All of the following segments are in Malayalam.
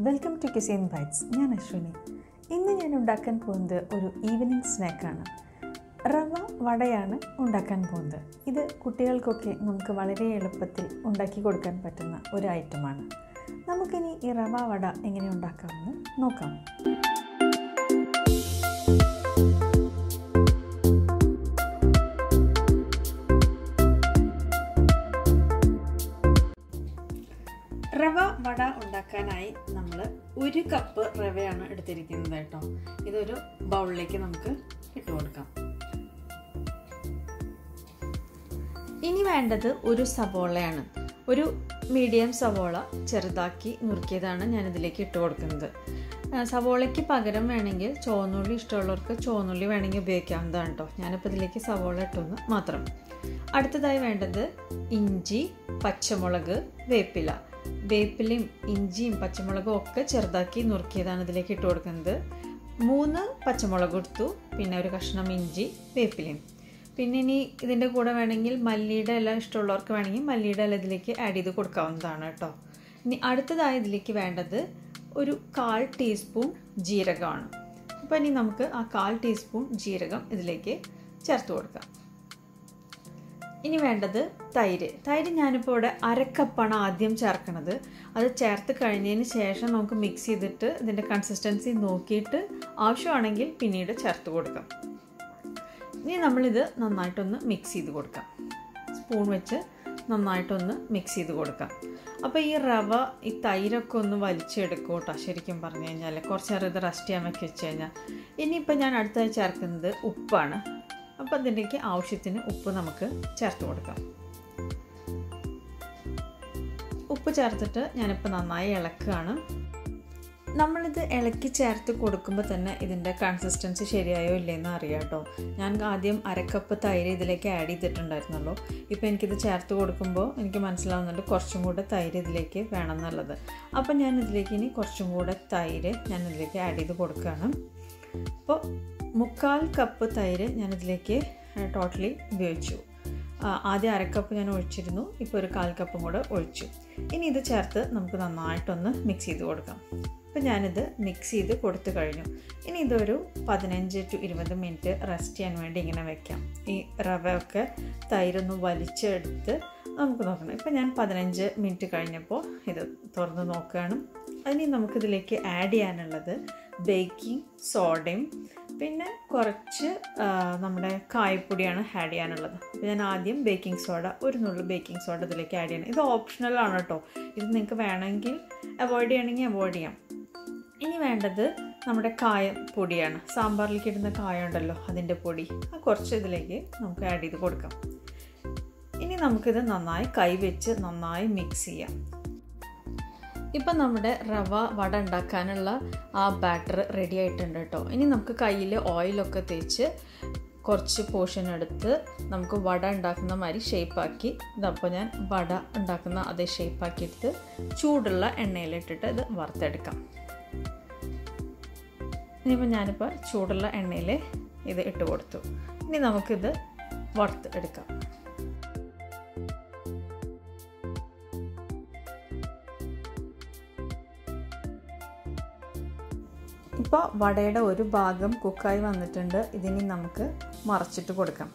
വെൽക്കം ടു കിസിൻ ബൈറ്റ്സ് ഞാൻ അശ്വിനി ഇന്ന് ഞാൻ ഉണ്ടാക്കാൻ പോകുന്നത് ഒരു ഈവനിങ് സ്നാക്കാണ് റവ വടയാണ് ഉണ്ടാക്കാൻ പോകുന്നത് ഇത് കുട്ടികൾക്കൊക്കെ നമുക്ക് വളരെ എളുപ്പത്തിൽ ഉണ്ടാക്കി കൊടുക്കാൻ പറ്റുന്ന ഒരു ഐറ്റമാണ് നമുക്കിനി ഈ റവ വട എങ്ങനെ ഉണ്ടാക്കാമെന്ന് നോക്കാം റവ വട ഉണ്ടാക്കാനായി നമ്മൾ ഒരു കപ്പ് റവയാണ് എടുത്തിരിക്കുന്നത് കേട്ടോ ഇതൊരു ബൗളിലേക്ക് നമുക്ക് ഇട്ട് കൊടുക്കാം ഇനി വേണ്ടത് ഒരു സവോളയാണ് ഒരു മീഡിയം സവോള ചെറുതാക്കി നുറുക്കിയതാണ് ഞാനിതിലേക്ക് ഇട്ട് കൊടുക്കുന്നത് സവോളയ്ക്ക് പകരം വേണമെങ്കിൽ ചുവന്നുള്ളി ഇഷ്ടമുള്ളവർക്ക് ചുവന്നുള്ളി വേണമെങ്കിൽ ഉപയോഗിക്കാവുന്നതാണ് കേട്ടോ ഞാനിപ്പോൾ ഇതിലേക്ക് സവോള ഇട്ടൊന്ന് മാത്രം അടുത്തതായി വേണ്ടത് ഇഞ്ചി പച്ചമുളക് വേപ്പില വേപ്പിലയും ഇഞ്ചിയും പച്ചമുളകും ഒക്കെ ചെറുതാക്കി നുറുക്കിയതാണ് ഇതിലേക്ക് ഇട്ട് കൊടുക്കുന്നത് മൂന്ന് പച്ചമുളക് എടുത്തു പിന്നെ ഒരു കഷ്ണം ഇഞ്ചി വേപ്പിലയും പിന്നെ ഇനി ഇതിൻ്റെ കൂടെ വേണമെങ്കിൽ മല്ലിയുടെ ഇല ഇഷ്ടമുള്ളവർക്ക് വേണമെങ്കിൽ മല്ലിയുടെ ഇല ഇതിലേക്ക് ആഡ് ചെയ്ത് കൊടുക്കാവുന്നതാണ് കേട്ടോ ഇനി അടുത്തതായി ഇതിലേക്ക് വേണ്ടത് ഒരു കാൽ ടീസ്പൂൺ ജീരകമാണ് അപ്പോൾ ഇനി നമുക്ക് ആ കാൽ ടീസ്പൂൺ ജീരകം ഇതിലേക്ക് ചേർത്ത് കൊടുക്കാം ഇനി വേണ്ടത് തൈര് തൈര് ഞാനിപ്പോൾ ഇവിടെ അരക്കപ്പാണ് ആദ്യം ചേർക്കണത് അത് ചേർത്ത് കഴിഞ്ഞതിന് ശേഷം നമുക്ക് മിക്സ് ചെയ്തിട്ട് ഇതിൻ്റെ കൺസിസ്റ്റൻസി നോക്കിയിട്ട് ആവശ്യമാണെങ്കിൽ പിന്നീട് ചേർത്ത് കൊടുക്കാം ഇനി നമ്മളിത് നന്നായിട്ടൊന്ന് മിക്സ് ചെയ്ത് കൊടുക്കാം സ്പൂൺ വെച്ച് നന്നായിട്ടൊന്ന് മിക്സ് ചെയ്ത് കൊടുക്കാം അപ്പോൾ ഈ റവ ഈ തൈരൊക്കെ ഒന്ന് വലിച്ചെടുക്കും കേട്ടോ ശരിക്കും പറഞ്ഞു കഴിഞ്ഞാൽ കുറച്ച് നേരം ഇത് റെസ്റ്റ് ചെയ്യാൻ വെച്ച് വെച്ച് കഴിഞ്ഞാൽ ഇനിയിപ്പോൾ ഞാൻ അടുത്തായി ചേർക്കുന്നത് ഉപ്പാണ് അപ്പോൾ അതിലേക്ക് ആവശ്യത്തിന് ഉപ്പ് നമുക്ക് ചേർത്ത് കൊടുക്കാം ഉപ്പ് ചേർത്തിട്ട് ഞാനിപ്പോൾ നന്നായി ഇളക്കുകയാണ് നമ്മളിത് ഇളക്കി ചേർത്ത് കൊടുക്കുമ്പോൾ തന്നെ ഇതിൻ്റെ കൺസിസ്റ്റൻസി ശരിയായോ ഇല്ലയെന്ന് അറിയാം കേട്ടോ ഞാൻ ആദ്യം അരക്കപ്പ് തൈര് ഇതിലേക്ക് ആഡ് ചെയ്തിട്ടുണ്ടായിരുന്നുള്ളൂ ഇപ്പോൾ എനിക്കിത് ചേർത്ത് കൊടുക്കുമ്പോൾ എനിക്ക് മനസ്സിലാവുന്നുണ്ട് കുറച്ചും കൂടെ തൈര് ഇതിലേക്ക് വേണം എന്നുള്ളത് അപ്പോൾ ഞാൻ ഇതിലേക്ക് ഇനി കുറച്ചും കൂടെ തൈര് ഞാൻ ഇതിലേക്ക് ആഡ് ചെയ്ത് കൊടുക്കുകയാണ് അപ്പോൾ മുക്കാൽ കപ്പ് തൈര് ഞാനിതിലേക്ക് ടോട്ടലി ഉപയോഗിച്ചു ആദ്യം അരക്കപ്പ് ഞാൻ ഒഴിച്ചിരുന്നു ഇപ്പോൾ ഒരു കാൽ കപ്പും കൂടെ ഒഴിച്ചു ഇനി ഇത് ചേർത്ത് നമുക്ക് നന്നായിട്ടൊന്ന് മിക്സ് ചെയ്ത് കൊടുക്കാം അപ്പോൾ ഞാനിത് മിക്സ് ചെയ്ത് കൊടുത്തു കഴിഞ്ഞു ഇനി ഇതൊരു പതിനഞ്ച് ടു ഇരുപത് മിനിറ്റ് റെസ്റ്റ് ചെയ്യാൻ വേണ്ടി ഇങ്ങനെ വെക്കാം ഈ റവയൊക്കെ തൈരൊന്ന് വലിച്ചെടുത്ത് നമുക്ക് നോക്കണം ഇപ്പോൾ ഞാൻ പതിനഞ്ച് മിനിറ്റ് കഴിഞ്ഞപ്പോൾ ഇത് തുറന്ന് നോക്കുകയാണ് അതിന് നമുക്കിതിലേക്ക് ആഡ് ചെയ്യാനുള്ളത് ബേക്കിംഗ് സോഡയും പിന്നെ കുറച്ച് നമ്മുടെ കായപ്പൊടിയാണ് ആഡ് ചെയ്യാനുള്ളത് അപ്പോൾ ഞാൻ ആദ്യം ബേക്കിംഗ് സോഡ ഒരു നുള്ളു ബേക്കിംഗ് സോഡ ഇതിലേക്ക് ആഡ് ചെയ്യണം ഇത് ഓപ്ഷണലാണ് കേട്ടോ ഇത് നിങ്ങൾക്ക് വേണമെങ്കിൽ അവോയ്ഡ് ചെയ്യണമെങ്കിൽ അവോയ്ഡ് ചെയ്യാം ഇനി വേണ്ടത് നമ്മുടെ കായ പൊടിയാണ് സാമ്പാറിലേക്ക് ഇടുന്ന കായ ഉണ്ടല്ലോ അതിൻ്റെ പൊടി ആ കുറച്ച് ഇതിലേക്ക് നമുക്ക് ആഡ് ചെയ്ത് കൊടുക്കാം ഇനി നമുക്കിത് നന്നായി കൈവച്ച് നന്നായി മിക്സ് ചെയ്യാം ഇപ്പം നമ്മുടെ റവ വട ഉണ്ടാക്കാനുള്ള ആ ബാറ്റർ റെഡി ആയിട്ടുണ്ട് കേട്ടോ ഇനി നമുക്ക് കയ്യിൽ ഓയിലൊക്കെ തേച്ച് കുറച്ച് പോർഷൻ എടുത്ത് നമുക്ക് വട ഉണ്ടാക്കുന്ന മാതിരി ഷേപ്പാക്കി ഇതപ്പോൾ ഞാൻ വട ഉണ്ടാക്കുന്ന അതേ ഷേപ്പാക്കി എടുത്ത് ചൂടുള്ള എണ്ണയിലിട്ടിട്ട് ഇത് വറുത്തെടുക്കാം ഇനിയിപ്പോൾ ഞാനിപ്പോൾ ചൂടുള്ള എണ്ണയിൽ ഇത് ഇട്ട് കൊടുത്തു ഇനി നമുക്കിത് വറുത്ത് എടുക്കാം ഇപ്പോൾ വടയുടെ ഒരു ഭാഗം കുക്കായി വന്നിട്ടുണ്ട് ഇതിനി നമുക്ക് മറച്ചിട്ട് കൊടുക്കാം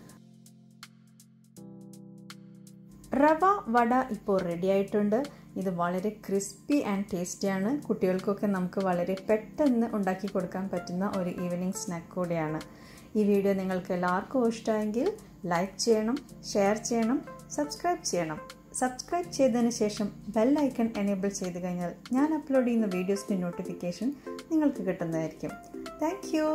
റവ വട ഇപ്പോൾ റെഡി ആയിട്ടുണ്ട് ഇത് വളരെ ക്രിസ്പി ആൻഡ് ടേസ്റ്റിയാണ് കുട്ടികൾക്കൊക്കെ നമുക്ക് വളരെ പെട്ടെന്ന് ഉണ്ടാക്കി കൊടുക്കാൻ പറ്റുന്ന ഒരു ഈവനിങ് സ്നാക്ക് കൂടിയാണ് ഈ വീഡിയോ നിങ്ങൾക്ക് എല്ലാവർക്കും ഇഷ്ടമെങ്കിൽ ലൈക്ക് ചെയ്യണം ഷെയർ ചെയ്യണം സബ്സ്ക്രൈബ് ചെയ്യണം സബ്സ്ക്രൈബ് ചെയ്തതിന് ശേഷം ബെൽ ഐക്കൺ എനേബിൾ ചെയ്ത് കഴിഞ്ഞാൽ ഞാൻ അപ്ലോഡ് ചെയ്യുന്ന വീഡിയോസിൻ്റെ നോട്ടിഫിക്കേഷൻ നിങ്ങൾക്ക് കിട്ടുന്നതായിരിക്കും thank you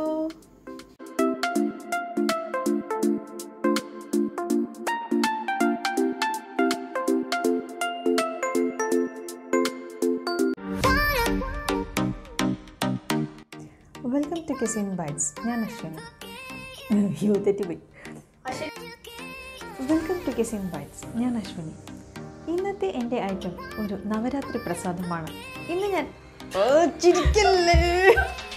welcome to Cuisine Bytes ഞാൻ അശ്വിനി യു തെറ്റിപ്പോയി വെൽക്കം ടു കിസിൻ ബൈറ്റ്സ് ഞാൻ അശ്വിനി ഇന്നത്തെ എൻ്റെ ഐറ്റം ഒരു നവരാത്രി പ്രസാദമാണ് ഇന്ന് ഞാൻ ചിരിക്കല്ലേ